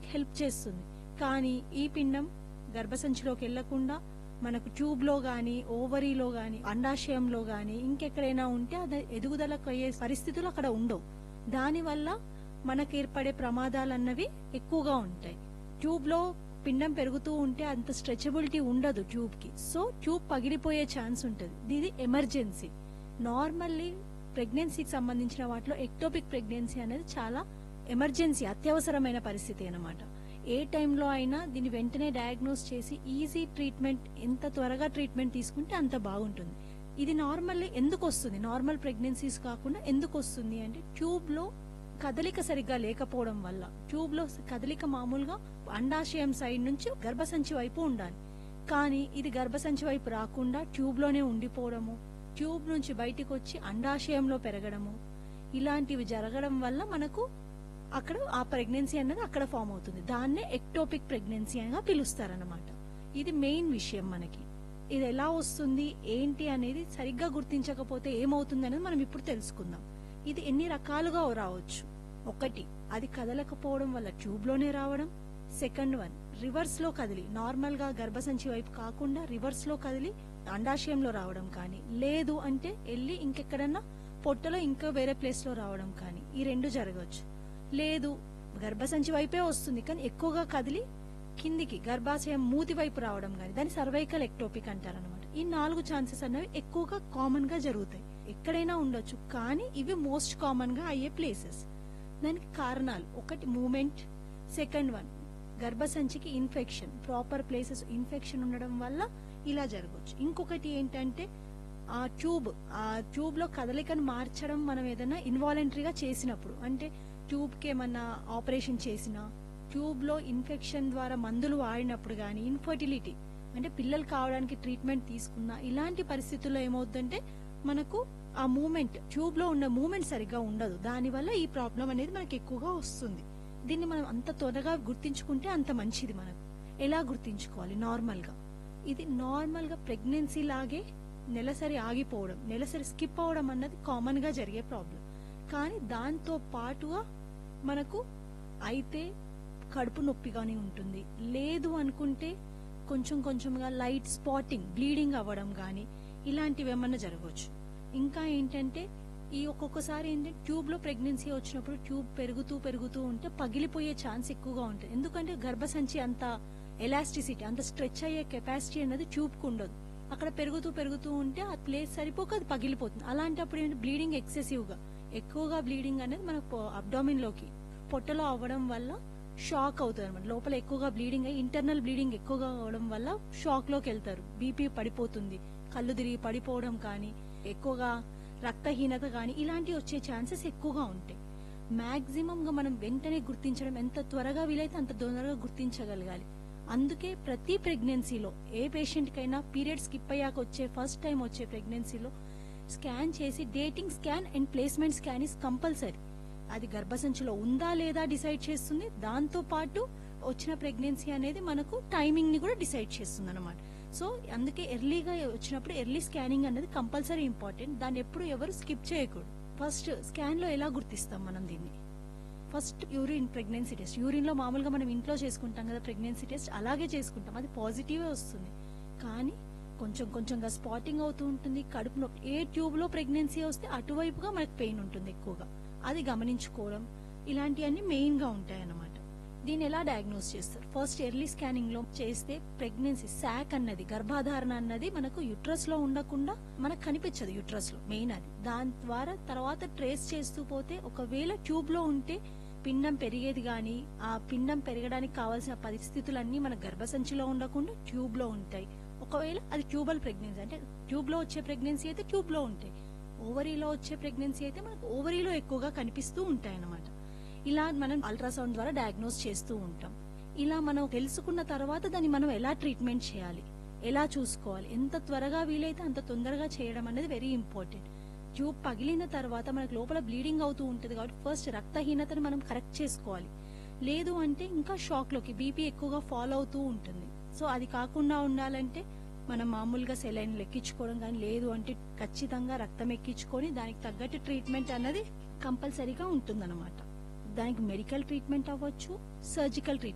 help చేస్తుంది కానీ ఈ పిండం గర్భసంచిలోకి వెళ్లకుండా మనకు ట్యూబ్ లో గాని ఓవరీలో గాని అండాశయంలో గాని ఇంకెక్కడైనా ఉంటే అది ఎదుగుదలకు అయ్యే పరిస్థితులు అక్కడ ఉండవు దానివల్ల మనకు ఏర్పడే ప్రమాదాలన్నవి ఎక్కువగా ఉంటాయి ట్యూబ్ లో పిండం పెరుగుతూ ఉంటే అంత స్ట్రెచబిలిటీ ఉండదు ట్యూబ్ కి సో ట్యూబ్ పగిలిపోయే ఛాన్స్ ఉంటుంది ఇది ఎమర్జెన్సీ నార్మల్లీ ప్రెగ్నెన్సీకి సంబంధించిన వాటిలో ఎక్టోపిక్ ప్రెగ్నెన్సీ అనేది చాలా ఎమర్జెన్సీ అత్యవసరమైన పరిస్థితి అన్నమాట ఏ టైంలో అయినా దీన్ని వెంటనే డయాగ్నోస్ చేసి ఈజీ ట్రీట్మెంట్ ఎంత త్వరగా ట్రీట్మెంట్ తీసుకుంటే అంత బాగుంటుంది ఇది నార్మల్లీ ఎందుకు వస్తుంది నార్మల్ ప్రెగ్నెన్సీస్ కాకుండా ఎందుకు వస్తుంది అంటే ట్యూబ్ లో కదలిక సరిగ్గా లేకపోవడం వల్ల ట్యూబ్ లో కదలిక మామూలుగా అండాశయం సైడ్ నుంచి గర్భసంచి వైపు ఉండాలి కానీ ఇది గర్భసంచి వైపు రాకుండా ట్యూబ్ లోనే ఉండిపోవడము ట్యూబ్ నుంచి బయటికి వచ్చి అండాశయంలో పెరగడము ఇలాంటివి జరగడం వల్ల మనకు అక్కడ ఆ ప్రెగ్నెన్సీ అన్నది అక్కడ ఫామ్ అవుతుంది దాన్నే ఎక్టోపిక్ ప్రెగ్నెన్సీ అని పిలుస్తారన్నమాట ఇది మెయిన్ విషయం మనకి ఇది ఎలా వస్తుంది ఏంటి అనేది సరిగ్గా గుర్తించకపోతే ఏమవుతుంది అనేది మనం ఇప్పుడు తెలుసుకుందాం ఇది ఎన్ని రకాలుగా రావచ్చు ఒకటి అది కదలకపోవడం వల్ల ట్యూబ్ లోనే రావడం సెకండ్ వన్ రివర్స్ లో కదిలి నార్మల్ గా గర్భసంచి వైపు కాకుండా రివర్స్ లో కదిలి అండాశయంలో రావడం కానీ లేదు అంటే వెళ్ళి ఇంకెక్కడన్నా పొట్టలో ఇంకా వేరే ప్లేస్ లో రావడం కానీ ఈ రెండు జరగవచ్చు లేదు గర్భసంచి వైపే వస్తుంది కానీ ఎక్కువగా కదిలి కిందికి గర్భాశయం మూతి వైపు రావడం కానీ దాన్ని సర్వైకల్ ఎక్టోపిక్ అంటారనమాట ఈ నాలుగు ఛాన్సెస్ అనేవి ఎక్కువగా కామన్ గా జరుగుతాయి ఎక్కడైనా ఉండొచ్చు కానీ ఇవి మోస్ట్ కామన్ గా అయ్యే ప్లేసెస్ దానికి కారణాలు ఒకటి మూమెంట్ సెకండ్ వన్ గర్భసంచికి ఇన్ఫెక్షన్ ప్రాపర్ ప్లేసెస్ ఇన్ఫెక్షన్ ఉండడం వల్ల ఇలా జరగవచ్చు ఇంకొకటి ఏంటంటే ఆ ట్యూబ్ ఆ ట్యూబ్ లో కదలికను మార్చడం మనం ఏదైనా ఇన్వాలంటరీగా చేసినప్పుడు అంటే ట్యూబ్ కి ఏమన్నా ఆపరేషన్ చేసినా ట్యూబ్ లో ఇన్ఫెక్షన్ ద్వారా మందులు వాడినప్పుడు గానీ ఇన్ఫర్టిలిటీ అంటే పిల్లలు కావడానికి ట్రీట్మెంట్ తీసుకున్నా ఇలాంటి పరిస్థితుల్లో ఏమవుతుందంటే మనకు ఆ మూమెంట్ ట్యూబ్ లో ఉన్న మూమెంట్ సరిగ్గా ఉండదు దానివల్ల ఈ ప్రాబ్లం అనేది మనకి ఎక్కువగా వస్తుంది దీన్ని మనం అంత త్వరగా గుర్తించుకుంటే అంత మంచిది మనకు ఎలా గుర్తించుకోవాలి నార్మల్ గా ఇది నార్మల్ గా ప్రెగ్నెన్సీ లాగే నెలసరి ఆగిపోవడం నెలసరి స్కిప్ అవడం అన్నది కామన్ గా జరిగే ప్రాబ్లం కానీ దాంతో పాటుగా మనకు అయితే కడుపు నొప్పిగానే ఉంటుంది లేదు అనుకుంటే కొంచెం కొంచెంగా లైట్ స్పాటింగ్ బ్లీడింగ్ అవ్వడం గాని ఇలాంటివి ఏమన్నా జరగవచ్చు ఇంకా ఏంటంటే ఈ ఒక్కొక్కసారి ఏంటంటే ట్యూబ్ లో ప్రెగ్నెన్సీ వచ్చినప్పుడు ట్యూబ్ పెరుగుతూ పెరుగుతూ ఉంటే పగిలిపోయే ఛాన్స్ ఎక్కువగా ఉంటుంది ఎందుకంటే గర్భసంచి అంత ఎలాస్టిసిటీ అంత స్ట్రెచ్ అయ్యే కెపాసిటీ అనేది ట్యూబ్ కు ఉండదు అక్కడ పెరుగుతూ పెరుగుతూ ఉంటే ఆ ప్లేస్ సరిపోక అది పగిలిపోతుంది అలాంటప్పుడు ఏంటి బ్లీడింగ్ ఎక్సెసివ్ గా ఎక్కువగా బ్లీడింగ్ అనేది మన అబ్డామిన్ లోకి పొట్టలో అవ్వడం వల్ల షాక్ అవుతుంది అనమాట లోపల ఎక్కువగా బ్లీడింగ్ అయ్యి ఇంటర్నల్ బ్లీడింగ్ ఎక్కువగా అవడం వల్ల షాక్ లోకి వెళ్తారు బీపీ పడిపోతుంది కళ్ళు తిరిగి పడిపోవడం కానీ ఎక్కువగా రక్తహీనత కానీ ఇలాంటివి వచ్చే ఛాన్సెస్ ఎక్కువగా ఉంటాయి మాక్సిమం గా మనం వెంటనే గుర్తించడం ఎంత త్వరగా వీలైతే అంత తొందరగా గుర్తించగలగాలి అందుకే ప్రతి ప్రెగ్నెన్సీలో ఏ పేషెంట్ కైనా పీరియడ్ స్కిప్ అయ్యాక వచ్చే ఫస్ట్ టైం వచ్చే ప్రెగ్నెన్సీలో స్కాన్ చేసి dating scan and placement scan is compulsory అది గర్భసంచిలో ఉందా లేదా డిసైడ్ చేస్తుంది దాంతో పాటు వచ్చిన ప్రెగ్నెన్సీ అనేది మనకు టైమింగ్ ని కూడా డిసైడ్ చేస్తుంది అనమాట సో అందుకే ఎర్లీగా వచ్చినప్పుడు ఎర్లీ స్కానింగ్ అనేది కంపల్సరీ ఇంపార్టెంట్ దాన్ని ఎప్పుడు ఎవరు స్కిప్ చేయకూడదు ఫస్ట్ స్కాన్ లో ఎలా గుర్తిస్తాం మనం దీన్ని first urine pregnancy test urine లో మామూలుగా మనం ఇంట్లో చేసుకుంటాం కదా ప్రెగ్నెన్సీ టెస్ట్ అలాగే చేసుకుంటాం అది పాజిటివ్ వస్తుంది కానీ కొంచెం కొంచెంగా స్పాటింగ్ అవుతూ ఉంటుంది కడుపు నొప్పి ఏ ట్యూబ్ లో ప్రెగ్నెన్సీ వస్తే అటువైపుగా మనకు పెయిన్ ఉంటుంది ఎక్కువగా అది గమనించుకోవడం ఇలాంటివన్నీ మెయిన్ గా ఉంటాయి అన్నమాట దీన్ని ఎలా డయాగ్నోస్ చేస్తారు ఫస్ట్ ఎర్లీ స్కానింగ్ లో చేస్తే ప్రెగ్నెన్సీ శాక్ అన్నది గర్భాధారణ అన్నది మనకు యుట్రస్ లో ఉండకుండా మనకు కనిపించదు యుట్రస్ లో మెయిన్ అది దాని ద్వారా తర్వాత ట్రేస్ చేస్తూ పోతే ఒకవేళ ట్యూబ్ లో ఉంటే పిండం పెరిగేది గాని ఆ పిండం పెరగడానికి కావాల్సిన పరిస్థితులన్నీ మన గర్భసంచిలో ఉండకుండా ట్యూబ్ లో ఉంటాయి ఒకవేళ అది ట్యూబల్ ప్రెగ్నెన్సీ అంటే ట్యూబ్ లో వచ్చే ప్రెగ్నెన్సీ అయితే ట్యూబ్ లో ఉంటాయి ఓవరీలో వచ్చే ప్రెగ్నెన్సీ అయితే మనకు ఓవరీలో ఎక్కువగా కనిపిస్తూ ఉంటాయి అన్నమాట ఇలా మనం అల్ట్రాసౌండ్ ద్వారా డయాగ్నోస్ చేస్తూ ఉంటాం ఇలా మనం తెలుసుకున్న తర్వాత దాన్ని మనం ఎలా ట్రీట్మెంట్ చేయాలి ఎలా చూసుకోవాలి ఎంత త్వరగా వీలైతే అంత తొందరగా చేయడం అనేది వెరీ ఇంపార్టెంట్ ట్యూబ్ పగిలిన తర్వాత మనకు లోపల బ్లీడింగ్ అవుతూ ఉంటుంది కాబట్టి ఫస్ట్ రక్తహీనతను మనం కరెక్ట్ చేసుకోవాలి లేదు అంటే ఇంకా షాక్ లోకి బీపీ ఎక్కువగా ఫాలో అవుతూ ఉంటుంది సో అది కాకుండా ఉండాలంటే మనం మామూలుగా సెలైన్ లెక్కించుకోవడం కానీ లేదు అంటే ఖచ్చితంగా రక్తం ఎక్కించుకొని దానికి తగ్గట్టు ట్రీట్మెంట్ అన్నది కంపల్సరీగా ఉంటుందన్నమాట దానికి మెడికల్ ట్రీట్మెంట్ అవ్వచ్చు సర్జికల్ ట్రీట్మెంట్